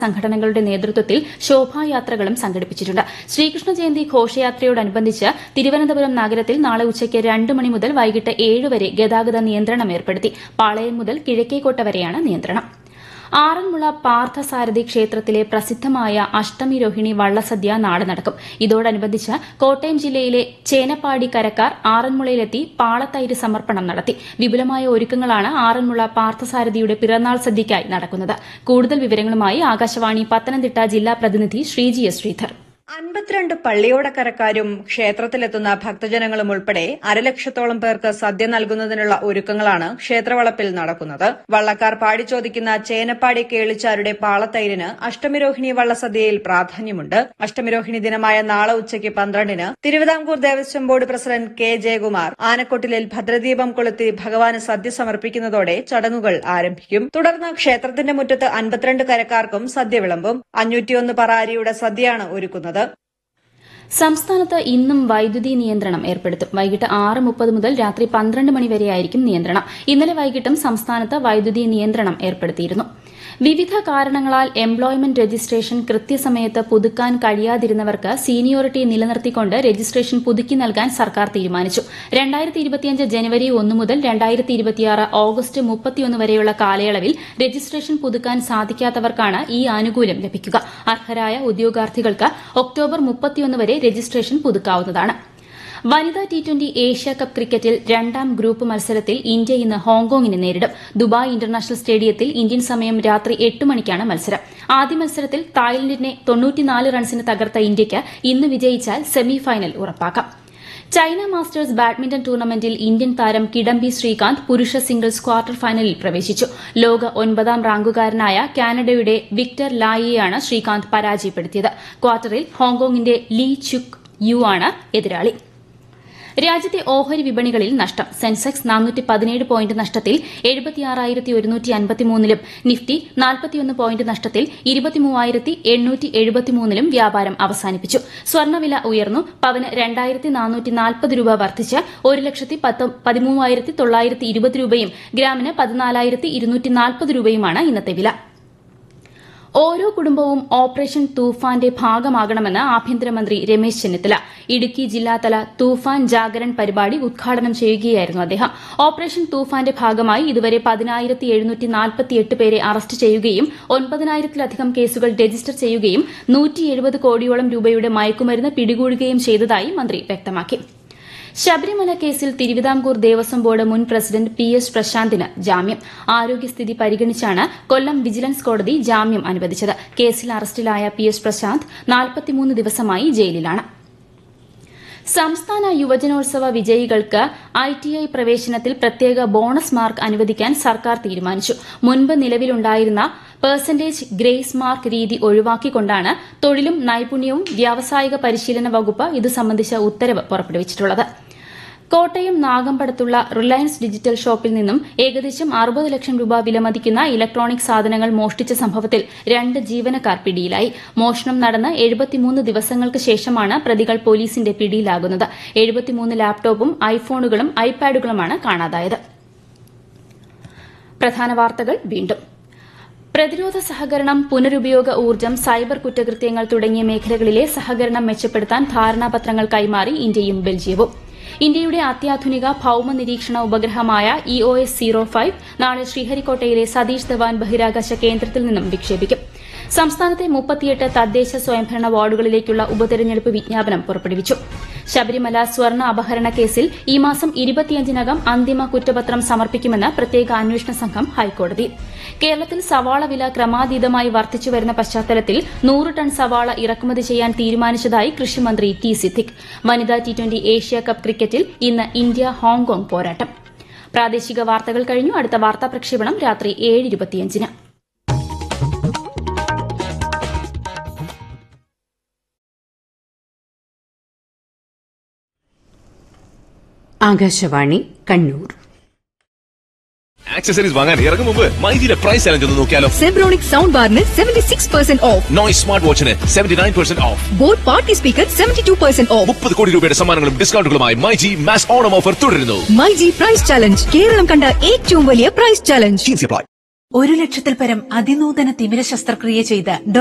സംഘടനകളുടെ നേതൃത്വത്തിൽ ശോഭായാത്രകളും സംഘടിപ്പിച്ചിട്ടുണ്ട് ശ്രീകൃഷ്ണ ജയന്തി ഘോഷയാത്രയോടനുബന്ധിച്ച് തിരുവനന്തപുരം നഗരത്തിൽ നാളെ ഉച്ചയ്ക്ക് രണ്ട് മണി മുതൽ വൈകിട്ട് ഏഴ് വരെ ഗതാഗത നിയന്ത്രണം ഏർപ്പെടുത്തി പാളയം മുതൽ കിഴക്കേക്കോട്ട വരെയാണ് നിയന്ത്രണം ആറന്മുള പാർത്ഥസാരഥി ക്ഷേത്രത്തിലെ പ്രസിദ്ധമായ അഷ്ടമി രോഹിണി വള്ളസദ്യ നാളെ നടക്കും ഇതോടനുബന്ധിച്ച് കോട്ടയം ജില്ലയിലെ ചേനപ്പാടി കരക്കാർ ആറന്മുളയിലെത്തി പാളത്തൈര് സമർപ്പണം നടത്തി വിപുലമായ ഒരുക്കങ്ങളാണ് ആറന്മുള പാർത്ഥസാരഥിയുടെ പിറന്നാൾ സദ്യയ്ക്കായി നടക്കുന്നത് കൂടുതൽ വിവരങ്ങളുമായി ആകാശവാണി പത്തനംതിട്ട ജില്ലാ പ്രതിനിധി ശ്രീജി എസ് ശ്രീധർ അൻപത്തിരണ്ട് പള്ളിയോടക്കരക്കാരും ക്ഷേത്രത്തിലെത്തുന്ന ഭക്തജനങ്ങളും ഉൾപ്പെടെ അരലക്ഷത്തോളം പേർക്ക് സദ്യ നൽകുന്നതിനുള്ള ഒരുക്കങ്ങളാണ് ക്ഷേത്രവളപ്പിൽ നടക്കുന്നത് വള്ളക്കാർ പാടിച്ചോദിക്കുന്ന ചേനപ്പാടി കേളിച്ചാരുടെ പാളത്തൈരിന് അഷ്ടമിരോഹിണി വള്ളസദ്യയിൽ പ്രാധാന്യമുണ്ട് അഷ്ടമിരോഹിണി ദിനമായ നാളെ ഉച്ചയ്ക്ക് പന്ത്രണ്ടിന് Thiruvithamkoor Devaswom board president K Jayakumar ആനക്കൊട്ടിലിൽ ഭദ്രദീപം കൊളുത്തി ഭഗവാന് സദ്യ സമർപ്പിക്കുന്നതോടെ ചടങ്ങുകൾ ആരംഭിക്കും തുടർന്ന് ക്ഷേത്രത്തിന്റെ മുറ്റത്ത് അൻപത്തിരണ്ട് കരക്കാർക്കും സദ്യ വിളമ്പും അഞ്ഞൂറ്റിയൊന്ന് പറാരിയുടെ സദ്യയാണ് ഒരുക്കുന്നത് സംസ്ഥാനത്ത് ഇന്നും വൈദ്യുതി നിയന്ത്രണം ഏർപ്പെടുത്തും വൈകിട്ട് ആറ് മുപ്പത് മുതൽ രാത്രി പന്ത്രണ്ട് മണി വരെയായിരിക്കും നിയന്ത്രണം ഇന്നലെ വൈകിട്ടും സംസ്ഥാനത്ത് വൈദ്യുതി നിയന്ത്രണം ഏർപ്പെടുത്തിയിരുന്നു വിവിധ കാരണങ്ങളാൽ എംപ്ലോയ്മെന്റ് രജിസ്ട്രേഷൻ കൃത്യസമയത്ത് പുതുക്കാൻ കഴിയാതിരുന്നവർക്ക് സീനിയോറിറ്റി നിലനിർത്തിക്കൊണ്ട് രജിസ്ട്രേഷൻ പുതുക്കി നൽകാൻ സർക്കാർ തീരുമാനിച്ചു ജനുവരി ഒന്ന് മുതൽ ഓഗസ്റ്റ് മുപ്പത്തിയൊന്ന് വരെയുള്ള കാലയളവിൽ രജിസ്ട്രേഷൻ പുതുക്കാൻ സാധിക്കാത്തവർക്കാണ് ഈ ആനുകൂല്യം ലഭിക്കുക അർഹരായ ഉദ്യോഗാർത്ഥികൾക്ക് ഒക്ടോബർ മുപ്പത്തിയൊന്ന് വരെ രജിസ്ട്രേഷൻ പുതുക്കാവുന്നതാണ് വനിതാ ടി ട്വന്റി ഏഷ്യ കപ്പ് ക്രിക്കറ്റിൽ രണ്ടാം ഗ്രൂപ്പ് മത്സരത്തിൽ ഇന്ത്യ ഇന്ന് ഹോങ്കോങ്ങിനെ നേരിടും ദുബായ് ഇന്റർനാഷണൽ സ്റ്റേഡിയത്തിൽ ഇന്ത്യൻ സമയം രാത്രി എട്ട് മണിക്കാണ് മത്സരം ആദ്യ മത്സരത്തിൽ തായ്ലൻഡിനെ തൊണ്ണൂറ്റിനാല് റൺസിന് തകർത്ത ഇന്ത്യയ്ക്ക് ഇന്ന് വിജയിച്ചാൽ സെമിഫൈനൽ ഉറപ്പാക്കാം ചൈന മാസ്റ്റേഴ്സ് ബാഡ്മിന്റൺ ടൂർണമെന്റിൽ ഇന്ത്യൻ താരം കിഡംബി ശ്രീകാന്ത് പുരുഷ സിംഗിൾസ് ക്വാർട്ടർ ഫൈനലിൽ പ്രവേശിച്ചു ലോക ഒൻപതാം റാങ്കുകാരനായ കാനഡയുടെ വിക്ടർ ലായിയെയാണ് ശ്രീകാന്ത് പരാജയപ്പെടുത്തിയത് ക്വാർട്ടറിൽ ഹോങ്കോങ്ങിന്റെ ലീ ചുക് യു ആണ് എതിരാളി രാജ്യത്തെ ഓഹരി വിപണികളിൽ നഷ്ടം സെൻസെക്സ് നാനൂറ്റി പതിനേഴ് പോയിന്റ് നഷ്ടത്തിൽ എഴുപത്തിയാറായിരത്തി ഒരുന്നൂറ്റി അൻപത്തിമൂന്നിലും നിഫ്റ്റി നാൽപ്പത്തിയൊന്ന് പോയിന്റ് നഷ്ടത്തിൽ ഇരുപത്തിമൂവായിരത്തി എണ്ണൂറ്റി എഴുപത്തിമൂന്നിലും വ്യാപാരം അവസാനിപ്പിച്ചു സ്വർണ്ണവില ഉയർന്നു പവന് രണ്ടായിരത്തി നാനൂറ്റി നാൽപ്പത് രൂപ വർദ്ധിച്ച് ഒരു ലക്ഷത്തി പതിമൂവായിരത്തി തൊള്ളായിരത്തി ഇരുപത് രൂപയും ഗ്രാമിന് പതിനാലായിരത്തി ഇരുന്നൂറ്റി നാൽപ്പത് രൂപയുമാണ് ഇന്നത്തെ വില ഓരോ കുടുംബവും ഓപ്പറേഷൻ തൂഫാന്റെ ഭാഗമാകണമെന്ന് ആഭ്യന്തരമന്ത്രി രമേശ് ചെന്നിത്തല ഇടുക്കി ജില്ലാതല തൂഫാൻ ജാഗരൺ പരിപാടി ഉദ്ഘാടനം ചെയ്യുകയായിരുന്നു അദ്ദേഹം ഓപ്പറേഷൻ തൂഫാന്റെ ഭാഗമായി ഇതുവരെ പതിനായിരത്തി എഴുന്നൂറ്റി നാൽപ്പത്തിയെട്ട് പേരെ അറസ്റ്റ് ചെയ്യുകയും ഒൻപതിനായിരത്തിലധികം കേസുകൾ രജിസ്റ്റർ ചെയ്യുകയും നൂറ്റി എഴുപത് കോടിയോളം രൂപയുടെ മയക്കുമരുന്ന് പിടികൂടുകയും ചെയ്തതായി മന്ത്രി വ്യക്തമാക്കി ശബരിമല കേസിൽ തിരുവിതാംകൂർ ദേവസ്വം ബോർഡ് മുൻ പ്രസിഡന്റ് പി എസ് പ്രശാന്തിന് ജാമ്യം ആരോഗ്യസ്ഥിതി പരിഗണിച്ചാണ് കൊല്ലം വിജിലൻസ് കോടതി ജാമ്യം അനുവദിച്ചത് കേസിൽ അറസ്റ്റിലായ പി എസ് പ്രശാന്ത് നാൽപ്പത്തിമൂന്ന് ദിവസമായി ജയിലിലാണ് സംസ്ഥാന യുവജനോത്സവ വിജയികൾക്ക് ഐ ടി ഐ പ്രവേശനത്തിൽ പ്രത്യേക ബോണസ് മാർക്ക് അനുവദിക്കാൻ സർക്കാർ തീരുമാനിച്ചു മുൻപ് നിലവിലുണ്ടായിരുന്ന പെർസെന്റേജ് ഗ്രേസ് മാർക്ക് രീതി ഒഴിവാക്കിക്കൊണ്ടാണ് തൊഴിലും നൈപുണ്യവും വ്യാവസായിക പരിശീലന വകുപ്പ് ഇതു സംബന്ധിച്ച ഉത്തരവ് പുറപ്പെടുവിച്ചിട്ടുള്ളത് കോട്ടയം നാഗമ്പടത്തുള്ള റിലയൻസ് ഡിജിറ്റൽ ഷോപ്പിൽ നിന്നും ഏകദേശം അറുപത് ലക്ഷം രൂപ വിലമതിക്കുന്ന ഇലക്ട്രോണിക് സാധനങ്ങൾ മോഷ്ടിച്ച സംഭവത്തിൽ രണ്ട് ജീവനക്കാർ പിടിയിലായി മോഷണം നടന്ന് എഴുപത്തിമൂന്ന് ദിവസങ്ങൾക്ക് ശേഷമാണ് പ്രതികൾ പോലീസിന്റെ പിടിയിലാകുന്നത് എഴുപത്തിമൂന്ന് ലാപ്ടോപ്പും ഐഫോണുകളും ഐപാഡുകളുമാണ് കാണാതായത് പ്രധാന വാർത്തകൾ വീണ്ടും പ്രതിരോധ സഹകരണം പുനരുപയോഗ ഊർജ്ജം സൈബർ കുറ്റകൃത്യങ്ങൾ തുടങ്ങിയ മേഖലകളിലെ സഹകരണം മെച്ചപ്പെടുത്താൻ ധാരണാപത്രങ്ങൾ കൈമാറി ഇന്ത്യയും ബെൽജിയവും ഇന്ത്യയുടെ അത്യാധുനിക ഭൌമ നിരീക്ഷണ ഉപഗ്രഹമായ E O S zero five നാളെ ശ്രീഹരിക്കോട്ടയിലെ സതീഷ് ധവാൻ ബഹിരാകാശ കേന്ദ്രത്തിൽ നിന്നും വിക്ഷേപിക്കും സംസ്ഥാനത്തെ മുപ്പത്തിയെട്ട് തദ്ദേശ സ്വയംഭരണ വാർഡുകളിലേക്കുള്ള ഉപതെരഞ്ഞെടുപ്പ് വിജ്ഞാപനം പുറപ്പെടുവിച്ചു ശബരിമല സ്വർണ്ണ അപഹരണ കേസിൽ ഈ മാസം ഇരുപത്തിയഞ്ചിനകം അന്തിമ കുറ്റപത്രം സമർപ്പിക്കുമെന്ന് പ്രത്യേക അന്വേഷണ സംഘം ഹൈക്കോടതി കേരളത്തിൽ സവാള വില ക്രമാതീതമായി വർദ്ധിച്ചുവരുന്ന പശ്ചാത്തലത്തിൽ നൂറ് ടൺ സവാള ഇറക്കുമതി ചെയ്യാൻ തീരുമാനിച്ചതായി കൃഷിമന്ത്രി ടി സിദ്ദിഖ് വനിതാ ടി ട്വന്റി ഏഷ്യ കപ്പ് ക്രിക്കറ്റിൽ ഇന്ന് ഇന്ത്യ ഹോങ്കോങ് പോരാട്ടം പ്രാദേശിക വാർത്തകൾ കഴിഞ്ഞു അടുത്ത വാർത്താ പ്രക്ഷേപണം രാത്രി ഏഴ് ഇരുപത്തിയഞ്ചിന് ആകാശവാണി കണ്ണൂർ ആക്സസറീസ് വാങ്ങാൻ ഇറങ്ങും മുമ്പ് മൈജിയുടെ പ്രൈസ് ചലഞ്ച് ഒന്ന് നോക്കിയാലോ സെബ്രോണിക് സൗണ്ട് ബാറിന് seventy six percent off noise smart വാച്ചിന് seventy nine percent off boat party speaker seventy two percent off മുപ്പത് കോടി രൂപയുടെ സമ്മാനങ്ങളും ഡിസ്കൗണ്ടുകളുമായി മൈജി മാസ് ഓണം ഓഫർ തുടരുന്നു my G prize challenge Keralam കണ്ട ഏറ്റവും വലിയ പ്രൈസ് ചലഞ്ച് അപ്ലൈ ഒരു ലക്ഷത്തിൽ പരം അതിനൂതന തിമിര ശസ്ത്രക്രിയ ചെയ്ത